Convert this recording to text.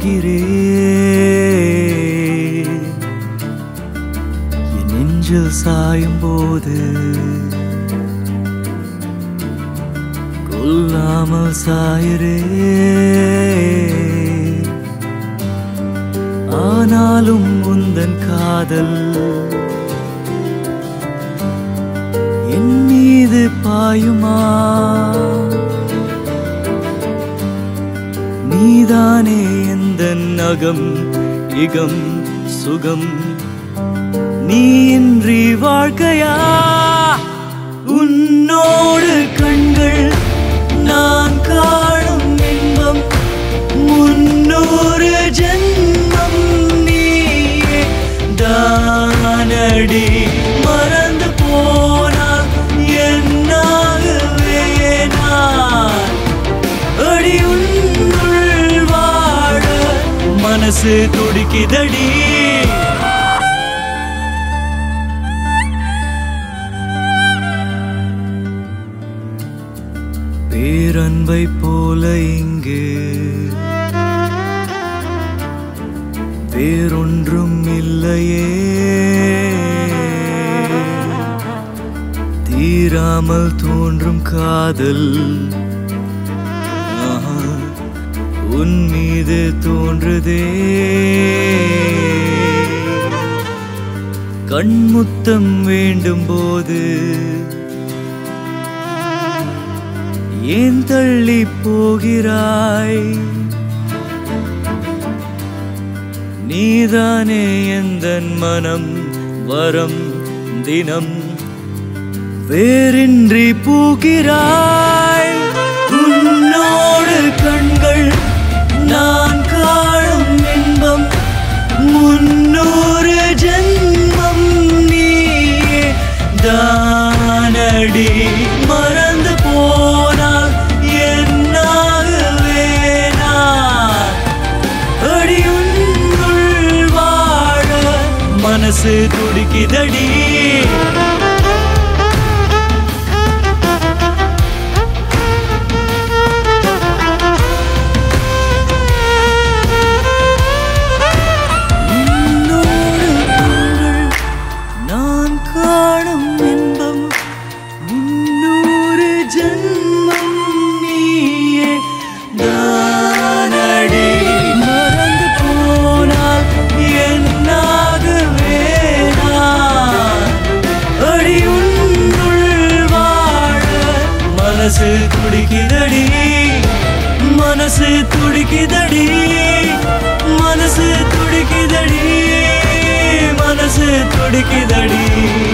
போகிறேன் என் நெஞ்சில் சாயும் போது கொல்லாமல் சாயிரே ஆனாலும் உந்தன் காதல் என் மீது பாயுமா நீதானே எந்த நகம் இகம் சுகம் நீ இன்றி வாழ்க்கையா உன்னோடு கண்கள் நான் காணும் இன்பம் முன்னூறு ஜென்மம் நீயே தானடி மறந்து போனால் என்னாகவே நான் அடி உன்னுள் வாழ மனசு துடிக்குதடி பேரன்பை போல இங்கு வேறொன்றும் இல்லையே தீராமல் தோன்றும் காதல் ஆஹா, உன் மீது தோன்றுதே கண்முத்தம் வேண்டும் போது ஏன் தள்ளி போகிறாய் நீதானே எந்த மனம் வரம் தினம் வேறின்றி பூகிறாய் உன்னோடு கண்கள் நான் காணும் இன்பம் முன்னூறு ஜென்மம் நீயே தானடி மறந்து போனால் என்னாகவே நான் அடி உன்னுள் வாழ மனசு துடிக்குதடி உன்னோடு கண்கள் நான் காணும் இன்பம் முன்னூறு ஜென்மம் நீயே தானடி மறந்து போனால் என்னாகவே நான் அடி உன்னுள் வாழ மனசு துடிக்குதடி மனசு துடிக்குதடி மனசு துடிக்குதடி மனசு துடிக்குதடி